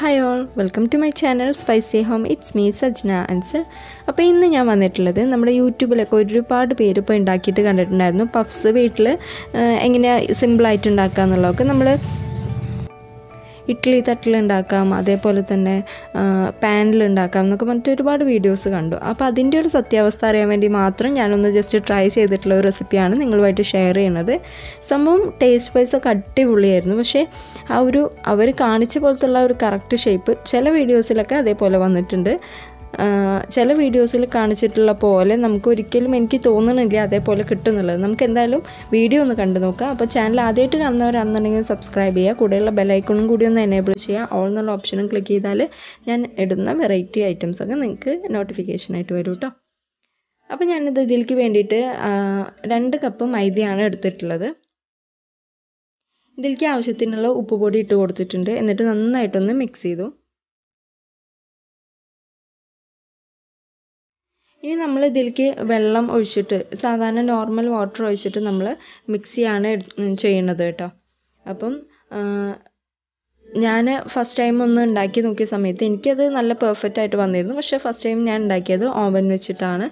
hi all welcome to my channel spicy home it's me Sajna Ansar അപ്പോൾ ഇന്ന് ഞാൻ വന്നിട്ടുള്ളത് നമ്മുടെ യൂട്യൂബിലൊക്കെ ഒരുപാട് പേര് ഇപ്പോൾ ഉണ്ടാക്കിയിട്ട് കണ്ടിട്ടുണ്ടായിരുന്നു പഫ്സ് വീട്ടിൽ എങ്ങനെയാണ് സിമ്പിളായിട്ട് ഉണ്ടാക്കുക എന്നുള്ളതൊക്കെ നമ്മൾ ഇഡ്ഡലി തട്ടിലുണ്ടാക്കാം അതേപോലെ തന്നെ പാനിലുണ്ടാക്കാം എന്നൊക്കെ പറഞ്ഞിട്ട് ഒരുപാട് വീഡിയോസ് കണ്ടു അപ്പോൾ അതിൻ്റെ ഒരു സത്യാവസ്ഥ അറിയാൻ വേണ്ടി മാത്രം ഞാനൊന്ന് ജസ്റ്റ് ട്രൈ ചെയ്തിട്ടുള്ള ഒരു റെസിപ്പിയാണ് നിങ്ങളുമായിട്ട് ഷെയർ ചെയ്യുന്നത് സംഭവം ടേസ്റ്റ് വൈസ് ഒക്കെ അടിപൊളിയായിരുന്നു പക്ഷേ ആ ഒരു അവർ കാണിച്ച പോലത്തുള്ള ഒരു കറക്റ്റ് ഷേപ്പ് ചില വീഡിയോസിലൊക്കെ അതേപോലെ വന്നിട്ടുണ്ട് ചില വീഡിയോസിൽ കാണിച്ചിട്ടുള്ള പോലെ നമുക്ക് ഒരിക്കലും എനിക്ക് തോന്നണില്ല അതേപോലെ കിട്ടുന്നുള്ളത് നമുക്ക് എന്തായാലും വീഡിയോ ഒന്ന് കണ്ടു നോക്കാം അപ്പോൾ ചാനൽ ആദ്യമായിട്ട് കാണുന്നവരാണെന്നുണ്ടെങ്കിൽ സബ്സ്ക്രൈബ് ചെയ്യുക കൂടെയുള്ള ബെലൈക്കണും കൂടി ഒന്ന് എനേബിൾ ചെയ്യുക ഓൾ എന്നുള്ള ഓപ്ഷനും ക്ലിക്ക് ചെയ്താൽ ഞാൻ ഇടുന്ന വെറൈറ്റി ഐറ്റംസ് ഒക്കെ നിങ്ങൾക്ക് നോട്ടിഫിക്കേഷനായിട്ട് വരും കേട്ടോ അപ്പോൾ ഞാനിത് ഇതിലേക്ക് വേണ്ടിയിട്ട് രണ്ട് കപ്പ് മൈദയാണ് എടുത്തിട്ടുള്ളത് ഇതിലേക്ക് ആവശ്യത്തിനുള്ള ഉപ്പ് പൊടി ഇട്ട് കൊടുത്തിട്ടുണ്ട് എന്നിട്ട് നന്നായിട്ടൊന്ന് മിക്സ് ചെയ്തു ഇനി നമ്മൾ ഇതിലേക്ക് വെള്ളം ഒഴിച്ചിട്ട് സാധാരണ നോർമൽ വാട്ടർ ഒഴിച്ചിട്ട് നമ്മൾ മിക്സിയാണ് ചെയ്യുന്നത് കേട്ടോ അപ്പം ഞാൻ ഫസ്റ്റ് ടൈം ഒന്ന് ഉണ്ടാക്കി നോക്കിയ സമയത്ത് എനിക്കത് നല്ല പെർഫെക്റ്റ് ആയിട്ട് വന്നിരുന്നു പക്ഷേ ഫസ്റ്റ് ടൈം ഞാൻ ഉണ്ടാക്കിയത് ഓവൻ വെച്ചിട്ടാണ്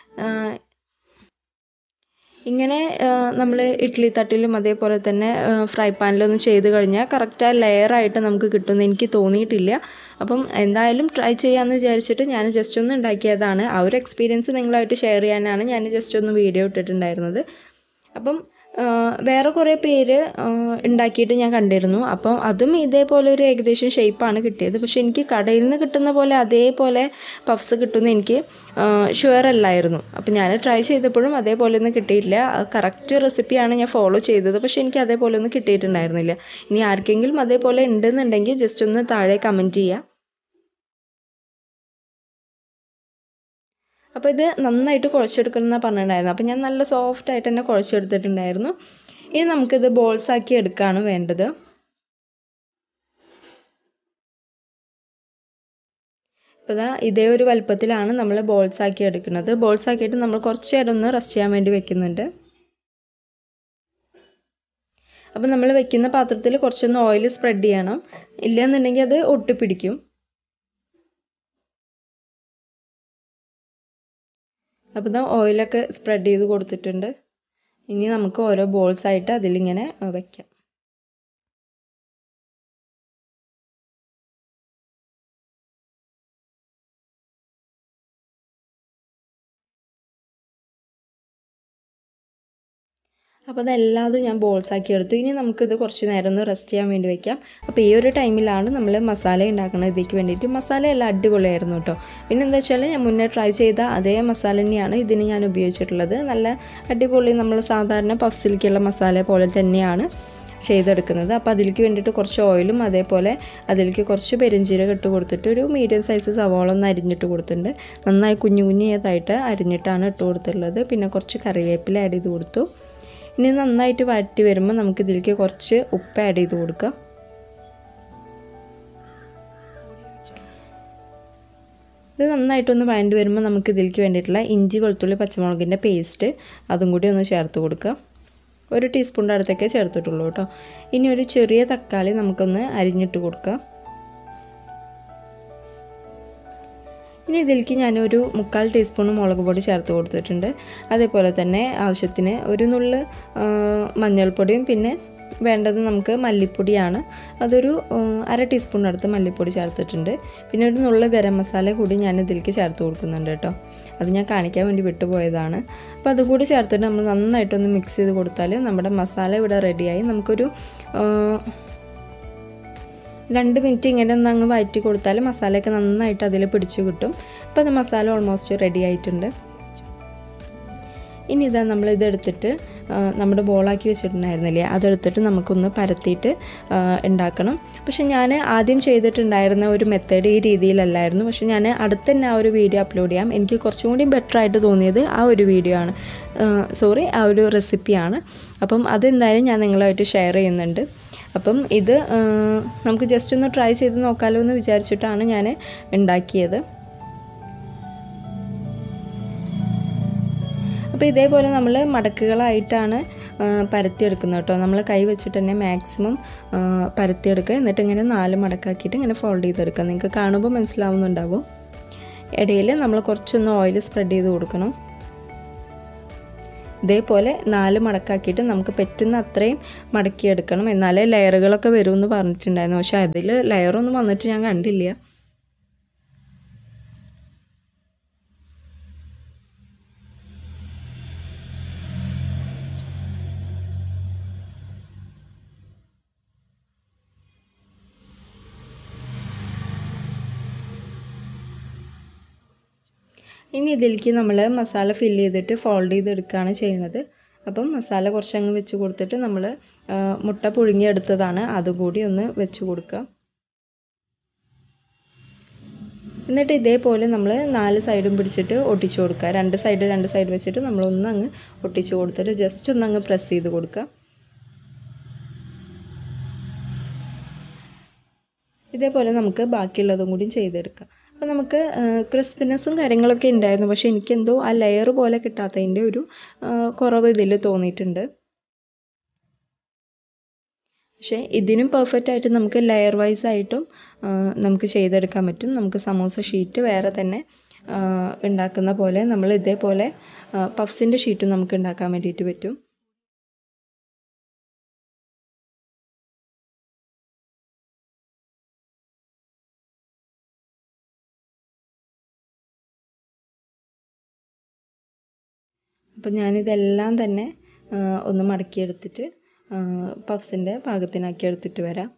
ഇങ്ങനെ നമ്മൾ ഇഡ്ഡലി തട്ടിലും അതേപോലെ തന്നെ ഫ്രൈ പാനിലൊന്നും ചെയ്ത് കഴിഞ്ഞാൽ കറക്റ്റ് ആ ലെയറായിട്ട് നമുക്ക് കിട്ടുമെന്ന് എനിക്ക് തോന്നിയിട്ടില്ല അപ്പം എന്തായാലും ട്രൈ ചെയ്യാമെന്ന് വിചാരിച്ചിട്ട് ഞാൻ ജസ്റ്റ് ഒന്ന് ഉണ്ടാക്കിയതാണ് ആ ഒരു എക്സ്പീരിയൻസ് നിങ്ങളായിട്ട് ഷെയർ ചെയ്യാനാണ് ഞാൻ ജസ്റ്റ് ഒന്ന് വീഡിയോ ഇട്ടിട്ടുണ്ടായിരുന്നത് അപ്പം വേറെ കുറേ പേര് ഉണ്ടാക്കിയിട്ട് ഞാൻ കണ്ടിരുന്നു അപ്പം അതും ഇതേപോലെ ഒരു ഏകദേശം ഷേപ്പാണ് കിട്ടിയത് പക്ഷെ എനിക്ക് കടയിൽ നിന്ന് കിട്ടുന്ന പോലെ അതേപോലെ പഫ്സ് കിട്ടുമെന്ന് എനിക്ക് ഷുവർ അല്ലായിരുന്നു അപ്പം ഞാൻ ട്രൈ ചെയ്തപ്പോഴും അതേപോലെ ഒന്നും കിട്ടിയില്ല കറക്റ്റ് റെസിപ്പിയാണ് ഞാൻ ഫോളോ ചെയ്തത് പക്ഷെ എനിക്ക് അതേപോലെ ഒന്നും കിട്ടിയിട്ടുണ്ടായിരുന്നില്ല ഇനി ആർക്കെങ്കിലും അതേപോലെ ഉണ്ടെന്നുണ്ടെങ്കിൽ ജസ്റ്റ് ഒന്ന് താഴെ കമൻറ്റ് ചെയ്യുക അപ്പോൾ ഇത് നന്നായിട്ട് കുഴച്ചെടുക്കണം പറഞ്ഞിട്ടുണ്ടായിരുന്നു അപ്പോൾ ഞാൻ നല്ല സോഫ്റ്റ് ആയിട്ട് തന്നെ കുഴച്ചെടുത്തിട്ടുണ്ടായിരുന്നു ഇനി നമുക്കിത് ബോൾസ് ആക്കി എടുക്കുകയാണ് വേണ്ടത് ഇപ്പോൾ ഇതാ ഇതേ ഒരു വലുപ്പത്തിലാണ് നമ്മൾ ബോൾസ് ആക്കി എടുക്കുന്നത് ബോൾസ് ആക്കിയിട്ട് നമ്മൾ കുറച്ച് നേരം ഒന്ന് റെസ്റ്റ് ചെയ്യാൻ വേണ്ടി വെക്കുന്നുണ്ട് അപ്പോൾ നമ്മൾ വെക്കുന്ന പാത്രത്തിൽ കുറച്ചൊന്ന് ഓയിൽ സ്പ്രെഡ് ചെയ്യണം ഇല്ലയെന്നുണ്ടെങ്കിൽ അത് ഒട്ടിപ്പിടിക്കും അപ്പോൾ ഇതാ ഓയിലൊക്കെ സ്പ്രെഡ് ചെയ്ത് കൊടുത്തിട്ടുണ്ട് ഇനി നമുക്ക് ഓരോ ബോൾസ് ആയിട്ട് അതിലിങ്ങനെ വെക്കാം അപ്പോൾ അതെല്ലാതും ഞാൻ ബോൾസ് ആക്കി എടുത്തു ഇനി നമുക്കിത് കുറച്ച് നേരം ഒന്ന് റെസ്റ്റ് ചെയ്യാൻ വേണ്ടി വെക്കാം അപ്പോൾ ഈ ഒരു ടൈമിലാണ് നമ്മൾ മസാല ഉണ്ടാക്കുന്നത് ഇതിലേക്ക് വേണ്ടിയിട്ട് മസാല എല്ലാം അടിപൊളിയായിരുന്നു കേട്ടോ പിന്നെ എന്താ വെച്ചാൽ ഞാൻ മുന്നേ ട്രൈ ചെയ്ത അതേ മസാല തന്നെയാണ് ഇതിന് ഞാൻ ഉപയോഗിച്ചിട്ടുള്ളത് നല്ല അടിപൊളി നമ്മൾ സാധാരണ പഫ്സിലേക്കുള്ള മസാല പോലെ തന്നെയാണ് ചെയ്തെടുക്കുന്നത് അപ്പോൾ അതിലേക്ക് വേണ്ടിയിട്ട് കുറച്ച് ഓയിലും അതേപോലെ അതിലേക്ക് കുറച്ച് പെരിഞ്ചീരകം ഇട്ട് കൊടുത്തിട്ട് ഒരു മീഡിയം സൈസ് സവാള ഒന്ന് അരിഞ്ഞിട്ട് കൊടുത്തിട്ടുണ്ട് നന്നായി കുഞ്ഞു കുഞ്ഞേതായിട്ട് അരിഞ്ഞിട്ടാണ് ഇട്ട് കൊടുത്തിട്ടുള്ളത് പിന്നെ കുറച്ച് കറിവേപ്പില ആഡ് ചെയ്ത് കൊടുത്തു ഇനി നന്നായിട്ട് വഴറ്റി വരുമ്പോൾ നമുക്ക് ഇതിലേക്ക് കുറച്ച് ഉപ്പ് ആഡ് ചെയ്ത് കൊടുക്കാം ഇത് നന്നായിട്ടൊന്ന് വഴണ്ടി വരുമ്പോൾ നമുക്ക് ഇതിലേക്ക് വേണ്ടിയിട്ടുള്ള ഇഞ്ചി വെളുത്തുള്ളി പച്ചമുളകിൻ്റെ പേസ്റ്റ് അതും കൂടി ഒന്ന് ചേർത്ത് കൊടുക്കുക ഒരു ടീസ്പൂണിൻ്റെ അടുത്തേക്കേ ചേർത്തിട്ടുള്ളൂ കേട്ടോ ഇനി ഒരു ചെറിയ തക്കാളി നമുക്കൊന്ന് അരിഞ്ഞിട്ട് കൊടുക്കാം ഇനി ഇതിലേക്ക് ഞാനൊരു മുക്കാൽ ടീസ്പൂൺ മുളക് പൊടി ചേർത്ത് കൊടുത്തിട്ടുണ്ട് അതേപോലെ തന്നെ ആവശ്യത്തിന് ഒരു നുള്ള് മഞ്ഞൾപ്പൊടിയും പിന്നെ വേണ്ടത് നമുക്ക് മല്ലിപ്പൊടിയാണ് അതൊരു അര ടീസ്പൂണിനടുത്ത് മല്ലിപ്പൊടി ചേർത്തിട്ടുണ്ട് പിന്നെ ഒരു നുള്ള് ഗരം മസാല കൂടി ഞാൻ ഇതിലേക്ക് ചേർത്ത് കൊടുക്കുന്നുണ്ട് കേട്ടോ അത് ഞാൻ കാണിക്കാൻ വേണ്ടി വിട്ടുപോയതാണ് അപ്പോൾ അതുകൂടി ചേർത്തിട്ട് നമ്മൾ നന്നായിട്ടൊന്ന് മിക്സ് ചെയ്ത് കൊടുത്താൽ നമ്മുടെ മസാല ഇവിടെ റെഡിയായി നമുക്കൊരു രണ്ട് മിനിറ്റ് ഇങ്ങനെ ഒന്ന് അങ്ങ് വഴറ്റി കൊടുത്താൽ മസാലയൊക്കെ നന്നായിട്ട് അതിൽ പിടിച്ചു കിട്ടും അപ്പോൾ അത് മസാല ഓൾമോസ്റ്റ് റെഡി ആയിട്ടുണ്ട് ഇനി ഇതാ നമ്മൾ ഇതെടുത്തിട്ട് നമ്മുടെ ബോളാക്കി വെച്ചിട്ടുണ്ടായിരുന്നില്ലേ അതെടുത്തിട്ട് നമുക്കൊന്ന് പരത്തിയിട്ട് ഉണ്ടാക്കണം പക്ഷെ ഞാൻ ആദ്യം ചെയ്തിട്ടുണ്ടായിരുന്ന ഒരു മെത്തേഡ് ഈ രീതിയിലല്ലായിരുന്നു പക്ഷെ ഞാൻ അടുത്ത് തന്നെ ആ ഒരു വീഡിയോ അപ്ലോഡ് ചെയ്യാം എനിക്ക് കുറച്ചും കൂടി ബെറ്റർ ആയിട്ട് തോന്നിയത് ആ ഒരു വീഡിയോ ആണ് സോറി ആ ഒരു റെസിപ്പിയാണ് അപ്പം അതെന്തായാലും ഞാൻ നിങ്ങളുമായിട്ട് ഷെയർ ചെയ്യുന്നുണ്ട് അപ്പം ഇത് നമുക്ക് ജസ്റ്റ് ഒന്ന് ട്രൈ ചെയ്ത് നോക്കാമല്ലോ എന്ന് വിചാരിച്ചിട്ടാണ് ഞാൻ ഉണ്ടാക്കിയത് അപ്പോൾ ഇതേപോലെ നമ്മൾ മടക്കുകളായിട്ടാണ് പരത്തിയെടുക്കുന്നത് കേട്ടോ നമ്മൾ കൈ വെച്ചിട്ട് തന്നെ മാക്സിമം പരത്തിയെടുക്കുക എന്നിട്ട് ഇങ്ങനെ നാല് മടക്കാക്കിയിട്ട് ഇങ്ങനെ ഫോൾഡ് ചെയ്തെടുക്കുക നിങ്ങൾക്ക് കാണുമ്പോൾ മനസ്സിലാവുന്നുണ്ടാവും ഇടയിൽ നമ്മൾ കുറച്ചൊന്ന് ഓയിൽ സ്പ്രെഡ് ചെയ്ത് കൊടുക്കണം ഇതേപോലെ നാല് മടക്കാക്കിയിട്ട് നമുക്ക് പറ്റുന്ന അത്രയും മടക്കിയെടുക്കണം എന്നാലേ ലെയറുകളൊക്കെ വരുമെന്ന് പറഞ്ഞിട്ടുണ്ടായിരുന്നു പക്ഷെ അതിൽ ലെയറൊന്നും വന്നിട്ട് ഞാൻ കണ്ടില്ല ഇനി ഇതിലേക്ക് നമ്മൾ മസാല ഫില്ല് ചെയ്തിട്ട് ഫോൾഡ് ചെയ്തെടുക്കുകയാണ് ചെയ്യുന്നത് അപ്പം മസാല കുറച്ചങ്ങ് വെച്ച് കൊടുത്തിട്ട് നമ്മൾ മുട്ട പുഴുങ്ങിയെടുത്തതാണ് അതുകൂടി ഒന്ന് വെച്ച് കൊടുക്കുക എന്നിട്ട് ഇതേപോലെ നമ്മൾ നാല് സൈഡും പിടിച്ചിട്ട് ഒട്ടിച്ചു കൊടുക്കുക രണ്ട് സൈഡ് രണ്ട് സൈഡ് വെച്ചിട്ട് നമ്മളൊന്ന് അങ്ങ് ഒട്ടിച്ചു കൊടുത്തിട്ട് ജസ്റ്റ് ഒന്ന് അങ്ങ് പ്രസ് ചെയ്ത് കൊടുക്കുക ഇതേപോലെ നമുക്ക് ബാക്കിയുള്ളതും കൂടി ചെയ്തെടുക്കാം അപ്പോൾ നമുക്ക് ക്രിസ്പിനെസ്സും കാര്യങ്ങളൊക്കെ ഉണ്ടായിരുന്നു പക്ഷേ എനിക്കെന്തോ ആ ലെയർ പോലെ കിട്ടാത്തതിൻ്റെ ഒരു കുറവ് ഇതിൽ തോന്നിയിട്ടുണ്ട് പക്ഷേ ഇതിനും പെർഫെക്റ്റ് ആയിട്ട് നമുക്ക് ലെയർ വൈസ് ആയിട്ടും നമുക്ക് ചെയ്തെടുക്കാൻ പറ്റും നമുക്ക് സമോസ ഷീറ്റ് വേറെ തന്നെ ഉണ്ടാക്കുന്ന പോലെ നമ്മൾ ഇതേപോലെ പഫ്സിൻ്റെ ഷീറ്റും നമുക്ക് ഉണ്ടാക്കാൻ വേണ്ടിയിട്ട് പറ്റും അപ്പം ഞാനിതെല്ലാം തന്നെ ഒന്ന് മടക്കിയെടുത്തിട്ട് പഫ്സിൻ്റെ പാകത്തിനാക്കി എടുത്തിട്ട് വരാം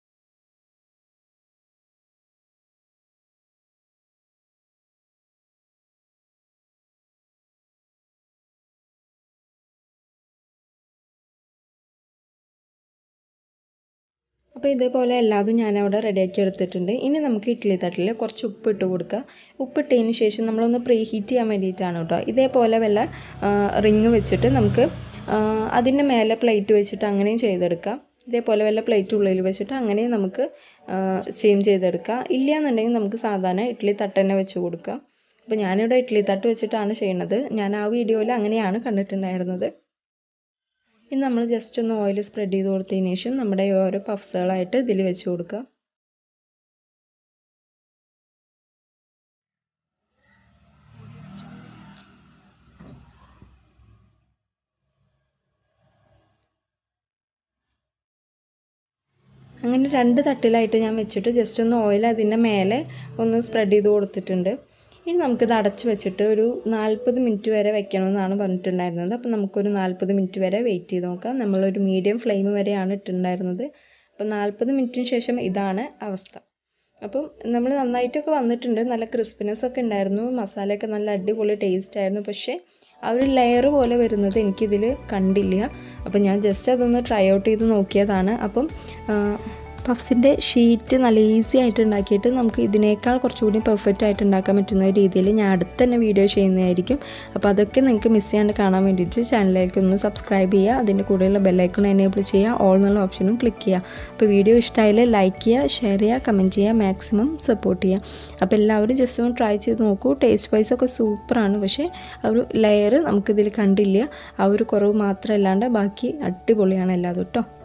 അപ്പോൾ ഇതേപോലെ എല്ലാതും ഞാനവിടെ റെഡിയാക്കി എടുത്തിട്ടുണ്ട് ഇനി നമുക്ക് ഇഡ്ഡലി തട്ടിൽ കുറച്ച് ഉപ്പ് ഇട്ട് കൊടുക്കുക ഉപ്പിട്ടതിന് ശേഷം നമ്മളൊന്ന് പ്രീ ഹീറ്റ് ചെയ്യാൻ വേണ്ടിയിട്ടാണ് കേട്ടോ ഇതേപോലെ വല്ല റിങ് വെച്ചിട്ട് നമുക്ക് അതിൻ്റെ മേലെ പ്ലേറ്റ് വെച്ചിട്ട് അങ്ങനെയും ചെയ്തെടുക്കാം ഇതേപോലെ വല്ല പ്ലേറ്റ് ഉള്ളിൽ വെച്ചിട്ട് അങ്ങനെയും നമുക്ക് സ്റ്റീം ചെയ്തെടുക്കാം ഇല്ല എന്നുണ്ടെങ്കിൽ നമുക്ക് സാധാരണ ഇഡ്ഡലി തട്ട് തന്നെ വെച്ച് കൊടുക്കാം അപ്പോൾ ഞാനിവിടെ ഇഡ്ഡലി തട്ട് വെച്ചിട്ടാണ് ചെയ്യുന്നത് ഞാൻ ആ വീഡിയോയിൽ അങ്ങനെയാണ് കണ്ടിട്ടുണ്ടായിരുന്നത് ഇനി നമ്മൾ ജസ്റ്റ് ഒന്ന് ഓയിൽ സ്പ്രെഡ് ചെയ്ത് കൊടുത്തതിന് ശേഷം നമ്മുടെ ഓരോ പഫ്സുകളായിട്ട് ഇതിൽ വെച്ച് കൊടുക്കുക അങ്ങനെ രണ്ട് തട്ടിലായിട്ട് ഞാൻ വെച്ചിട്ട് ജസ്റ്റ് ഒന്ന് ഓയിൽ അതിൻ്റെ മേലെ ഒന്ന് സ്പ്രെഡ് ചെയ്ത് കൊടുത്തിട്ടുണ്ട് ഇനി നമുക്കിത് അടച്ച് വെച്ചിട്ട് ഒരു നാൽപ്പത് മിനിറ്റ് വരെ വെക്കണമെന്നാണ് പറഞ്ഞിട്ടുണ്ടായിരുന്നത് അപ്പോൾ നമുക്കൊരു നാൽപ്പത് മിനിറ്റ് വരെ വെയിറ്റ് ചെയ്ത് നോക്കാം നമ്മളൊരു മീഡിയം ഫ്ലെയിം വരെയാണ് ഇട്ടിട്ടുണ്ടായിരുന്നത് അപ്പോൾ നാൽപ്പത് മിനിറ്റിന് ശേഷം ഇതാണ് അവസ്ഥ അപ്പം നമ്മൾ നന്നായിട്ടൊക്കെ വന്നിട്ടുണ്ട് നല്ല ക്രിസ്പിനെസ് ഒക്കെ ഉണ്ടായിരുന്നു മസാലയൊക്കെ നല്ല അടിപൊളി ടേസ്റ്റ് ആയിരുന്നു പക്ഷേ ആ ഒരു ലെയർ പോലെ വരുന്നത് എനിക്കിതിൽ കണ്ടില്ല അപ്പം ഞാൻ ജസ്റ്റ് അതൊന്ന് ട്രൈ ഔട്ട് ചെയ്ത് നോക്കിയതാണ് അപ്പം പഫ്സിൻ്റെ ഷീറ്റ് നല്ല ഈസി ആയിട്ട് ഉണ്ടാക്കിയിട്ട് നമുക്ക് ഇതിനേക്കാൾ കുറച്ചുകൂടി പെർഫെക്റ്റ് ആയിട്ട് ഉണ്ടാക്കാൻ പറ്റുന്ന രീതിയിൽ ഞാൻ അടുത്ത് തന്നെ വീഡിയോ ചെയ്യുന്നതായിരിക്കും അപ്പോൾ അതൊക്കെ നിങ്ങൾക്ക് മിസ് ചെയ്യാണ്ട് കാണാൻ വേണ്ടിയിട്ട് ചാനലിലേക്ക് ഒന്ന് സബ്സ്ക്രൈബ് ചെയ്യുക അതിൻ്റെ കൂടെയുള്ള ബെല്ലൈക്കൺ എനേബിൾ ചെയ്യുക ഓൾ എന്നുള്ള ഓപ്ഷനും ക്ലിക്ക് ചെയ്യുക അപ്പോൾ വീഡിയോ ഇഷ്ടമായാൽ ലൈക്ക് ചെയ്യുക ഷെയർ ചെയ്യുക കമൻറ്റ് ചെയ്യുക മാക്സിമം സപ്പോർട്ട് ചെയ്യുക അപ്പോൾ എല്ലാവരും ജസ്റ്റ് ഒന്ന് ട്രൈ ചെയ്ത് നോക്കൂ ടേസ്റ്റ് വൈസ് ഒക്കെ സൂപ്പറാണ് പക്ഷേ ആ ഒരു ലെയർ നമുക്കിതിൽ കണ്ടില്ല ആ ഒരു കുറവ് മാത്രമല്ലാണ്ട് ബാക്കി അടിപൊളിയാണ് എല്ലാതും കേട്ടോ